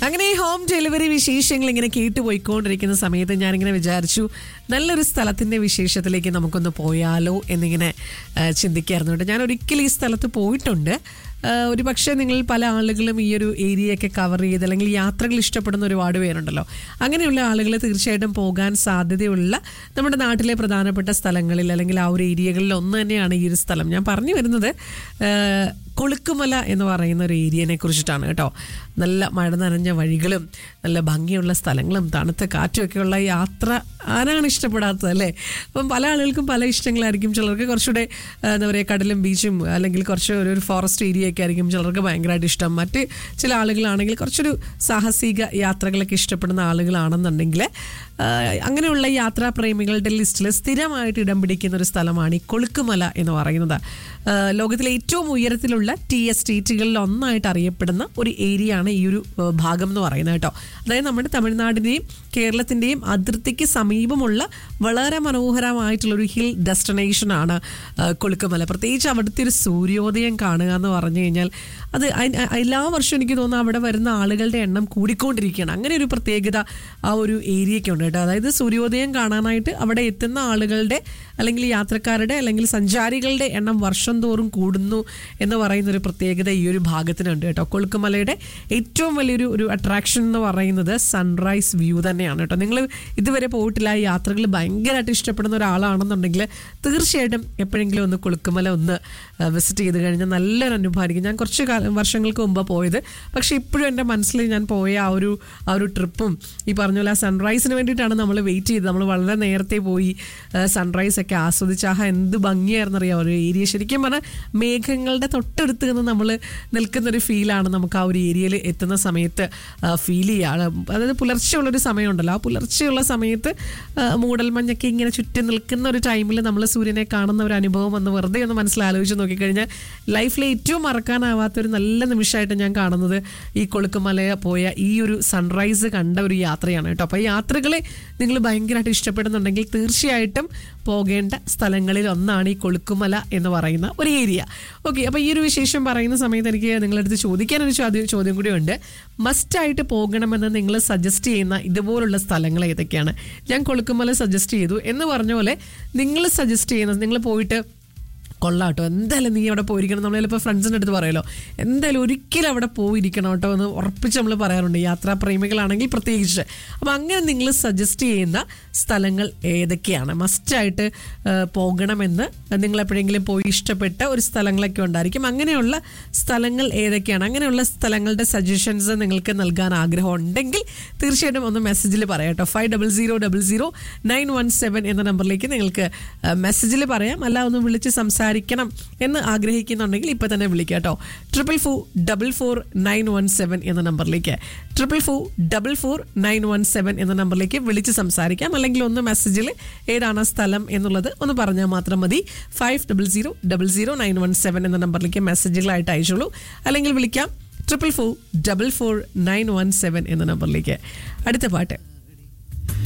അങ്ങനെ home delivery വിശേഷങ്ങൾ ഇങ്ങനെ കേട്ടുപോയിക്കൊണ്ടിരിക്കുന്ന സമയത്ത് ഞാനിങ്ങനെ വിചാരിച്ചു നല്ലൊരു സ്ഥലത്തിന്റെ വിശേഷത്തിലേക്ക് നമുക്കൊന്ന് പോയാലോ എന്നിങ്ങനെ ആ, ചിന്തിക്കായിരുന്നു കേട്ടോ ഞാൻ ഒരിക്കലും ഈ സ്ഥലത്ത് പോയിട്ടുണ്ട് ആ, ഒരു പക്ഷേ നിങ്ങൾ പല ആളുകളും ഈ ഒരു ഏരിയയൊക്കെ കവർ ചെയ്ത് അല്ലെങ്കിൽ യാത്രകൾ ഇഷ്ടപ്പെടുന്ന ഒരുപാട് പേരുണ്ടല്ലോ അങ്ങനെയുള്ള ആളുകൾ തീർച്ചയായിട്ടും പോകാൻ സാധ്യതയുള്ള നമ്മുടെ നാട്ടിലെ പ്രധാനപ്പെട്ട സ്ഥലങ്ങളിൽ അല്ലെങ്കിൽ ആ ഒരു ഏരിയകളിൽ ഒന്ന് തന്നെയാണ് ഈ ഒരു സ്ഥലം ഞാൻ പറഞ്ഞു വരുന്നത് ആ, കൊളുക്കുമല എന്ന് പറയുന്ന ഒരു ഏരിയനെ കുറിച്ചിട്ടാണ് കേട്ടോ നല്ല മഴ നനഞ്ഞ വഴികളും നല്ല ഭംഗിയുള്ള സ്ഥലങ്ങളും തണുത്ത കാറ്റും ഒക്കെയുള്ള യാത്ര ആരാണ് ഇഷ്ടപ്പെടാത്തത് അല്ലേ അപ്പം പല ആളുകൾക്കും പല ഇഷ്ടങ്ങളായിരിക്കും ചിലർക്ക് കുറച്ചുകൂടെ ആ, എന്താ പറയുക കടലും ബീച്ചും അല്ലെങ്കിൽ കുറച്ച് ഒരു ഒരു ഫോറസ്റ്റ് ഏരിയ ഒക്കെ ആയിരിക്കും ചിലർക്ക് ഭയങ്കരമായിട്ട് ഇഷ്ടം മറ്റ് ചില ആളുകളാണെങ്കിൽ കുറച്ചൊരു സാഹസിക യാത്രകളൊക്കെ ഇഷ്ടപ്പെടുന്ന ആളുകളാണെന്നുണ്ടെങ്കിൽ ആ, അങ്ങനെയുള്ള യാത്രാ പ്രേമികളുടെ ലിസ്റ്റിൽ സ്ഥിരമായിട്ട് ഇടം പിടിക്കുന്ന ഒരു സ്ഥലമാണ് ഈ കൊളുക്കുമല എന്ന് പറയുന്നത് ആ, ലോകത്തിലെ ഏറ്റവും ഉയരത്തിലുള്ള ടി എസ്റ്റേറ്റുകളിൽ ഒന്നായിട്ട് അറിയപ്പെടുന്ന ഒരു ഏരിയ ആണ് ഈ ഒരു ആ, ഭാഗം എന്ന് പറയുന്നത് കേട്ടോ അതായത് നമ്മുടെ തമിഴ്നാടിന്റെയും കേരളത്തിന്റെയും അതിർത്തിക്ക് സമീപമുള്ള വളരെ മനോഹരമായിട്ടുള്ള ഒരു ഹിൽ ഡെസ്റ്റിനേഷൻ ആണ് ആ, കൊളുക്കുമല പ്രത്യേകിച്ച് അവിടുത്തെ ഒരു സൂര്യോദയം കാണുക എന്ന് പറഞ്ഞു കഴിഞ്ഞാൽ അത് അയ്- അയ്- എല്ലാ വർഷവും എനിക്ക് തോന്നുന്നു അവിടെ വരുന്ന ആളുകളുടെ എണ്ണം കൂടിക്കൊണ്ടിരിക്കുകയാണ് അങ്ങനെ ഒരു പ്രത്യേകത ആ ഒരു ഏരിയയ്ക്ക് ഉണ്ട് കേട്ടോ അതായത് സൂര്യോദയം കാണാനായിട്ട് അവിടെ എത്തുന്ന ആളുകളുടെ അല്ലെങ്കിൽ യാത്രക്കാരുടെ അല്ലെങ്കിൽ സഞ്ചാരികളുടെ എണ്ണം വർഷം തോറും കൂടുന്നു എന്ന് പറയുന്ന ഒരു പ്രത്യേകത ഈ ഒരു ഭാഗത്തിനുണ്ട് കേട്ടോ കൊളുക്കുമലയുടെ ഏറ്റവും വലിയൊരു ഒരു അട്രാക്ഷൻ എന്ന് പറയുന്നത് സൺറൈസ് വ്യൂ തന്നെയാണ് കേട്ടോ നിങ്ങൾ ഇതുവരെ പോയിട്ടില്ല ഈ യാത്രകൾ ഭയങ്കരമായിട്ട് ഇഷ്ടപ്പെടുന്ന ഒരാളാണെന്നുണ്ടെങ്കിൽ തീർച്ചയായിട്ടും എപ്പോഴെങ്കിലും ഒന്ന് കൊളുക്കുമല ഒന്ന് വിസിറ്റ് ചെയ്ത് കഴിഞ്ഞാൽ നല്ലൊരു അനുഭവമായിരിക്കും ഞാൻ കുറച്ച് കാലം വർഷങ്ങൾക്ക് മുമ്പ് പോയത് പക്ഷേ ഇപ്പോഴും എൻ്റെ മനസ്സിൽ ഞാൻ പോയ ആ ഒരു ആ ഒരു ട്രിപ്പും ഈ പറഞ്ഞ പോലെ ആ സൺറൈസിന് വേണ്ടിയിട്ടാണ് നമ്മൾ വെയിറ്റ് ചെയ്തത് നമ്മൾ വളരെ നേരത്തെ പോയി സൺറൈസ് ഒക്കെ ആസ്വദിച്ച് ആഹാ എന്ത് ഭംഗിയായിരുന്നു അറിയാം ഒരു ഏരിയ ശരിക്കും പറഞ്ഞാൽ മേഘങ്ങളുടെ തൊട്ടടുത്ത് നിന്ന് നമ്മൾ നിൽക്കുന്ന ഒരു ഫീലാണ് നമുക്ക് ആ ഒരു ഏരിയയിൽ എത്തുന്ന സമയത്ത് ഫീൽ ചെയ്യുക അതായത് പുലർച്ചെയുള്ളൊരു സമയമുണ്ടല്ലോ ആ പുലർച്ചെയുള്ള സമയത്ത് ആ, മൂടൽമഞ്ഞൊക്കെ ഇങ്ങനെ ചുറ്റും നിൽക്കുന്ന ഒരു ടൈമിൽ നമ്മൾ സൂര്യനെ കാണുന്ന ഒരു അനുഭവം ഒന്ന് വെറുതെ ഒന്ന് മനസ്സിലാലോചിച്ച് നോക്കിക്കഴിഞ്ഞാൽ ലൈഫിലെ ഏറ്റവും മറക്കാനാവാത്ത ഒരു നല്ല നിമിഷമായിട്ട് ഞാൻ കാണുന്നത് ഈ കൊളുക്കുമല പോയ ഈ ഒരു സൺറൈസ് കണ്ട ഒരു യാത്രയാണ് കേട്ടോ അപ്പോൾ ഈ യാത്രകളെ നിങ്ങൾ ഭയങ്കരമായിട്ട് ഇഷ്ടപ്പെടുന്നുണ്ടെങ്കിൽ തീർച്ചയായിട്ടും പോകേണ്ട സ്ഥലങ്ങളിൽ ഒന്നാണ് ഈ കൊളുക്കുമല എന്ന് പറയുന്ന ഒരു ഏരിയ ഓക്കെ അപ്പോൾ ഈ ഒരു വിശേഷം പറയുന്ന സമയത്ത് എനിക്ക് നിങ്ങളടുത്ത് ചോദിക്കാനൊരു ചോദ്യം ചോദ്യം കൂടി ഉണ്ട് മസ്റ്റായിട്ട് പോകണമെന്ന് നിങ്ങൾ സജസ്റ്റ് ചെയ്യുന്ന ഇതുപോലുള്ള സ്ഥലങ്ങൾ ഏതൊക്കെയാണ് ഞാൻ കൊളുക്കുമല സജസ്റ്റ് ചെയ്തു എന്ന് പറഞ്ഞ പോലെ നിങ്ങൾ സജസ്റ്റ് ചെയ്യുന്നത് നിങ്ങൾ പോയിട്ട് കൊള്ളാട്ടോ എന്തായാലും നീ അവിടെ പോയിരിക്കണം നമ്മൾ ചിലപ്പോൾ ഫ്രണ്ട്സിൻ്റെ അടുത്ത് പറയുമല്ലോ എന്തായാലും ഒരിക്കലും അവിടെ പോയിരിക്കണം കേട്ടോ എന്ന് ഉറപ്പിച്ച് നമ്മൾ പറയാറുണ്ട് യാത്രാ പ്രേമികളാണെങ്കിൽ പ്രത്യേകിച്ച് അപ്പോൾ അങ്ങനെ നിങ്ങൾ സജസ്റ്റ് ചെയ്യുന്ന സ്ഥലങ്ങൾ ഏതൊക്കെയാണ് മസ്റ്റായിട്ട് പോകണമെന്ന് നിങ്ങൾ എപ്പോഴെങ്കിലും പോയി ഇഷ്ടപ്പെട്ട ഒരു സ്ഥലങ്ങളൊക്കെ ഉണ്ടായിരിക്കും അങ്ങനെയുള്ള സ്ഥലങ്ങൾ ഏതൊക്കെയാണ് അങ്ങനെയുള്ള സ്ഥലങ്ങളുടെ സജഷൻസ് നിങ്ങൾക്ക് നൽകാൻ ആഗ്രഹം ഉണ്ടെങ്കിൽ തീർച്ചയായിട്ടും ഒന്ന് മെസ്സേജിൽ പറയാം കേട്ടോ five double zero double zero nine one seven എന്ന നമ്പറിലേക്ക് നിങ്ങൾക്ക് മെസ്സേജിൽ പറയാം അല്ല ഒന്ന് വിളിച്ച് സംസാരിക്കണം എന്ന് ആഗ്രഹിക്കുന്നുണ്ടെങ്കിൽ ഇപ്പൊ തന്നെ വിളിക്കുക കേട്ടോ triple four double four nine one seven എന്ന നമ്പറിലേക്ക് triple four double four nine one seven എന്ന നമ്പറിലേക്ക് വിളിച്ച് സംസാരിക്കാം അല്ലെങ്കിൽ ഒന്ന് മെസ്സേജിൽ ഏതാണ് ആ സ്ഥലം എന്നുള്ളത് ഒന്ന് പറഞ്ഞാൽ മാത്രം മതി five double zero double zero nine one seven എന്ന നമ്പറിലേക്ക് മെസ്സേജുകളായിട്ട് അയച്ചോളൂ അല്ലെങ്കിൽ വിളിക്കാം triple four double four nine one seven എന്ന നമ്പറിലേക്ക് അടുത്ത പാട്ട്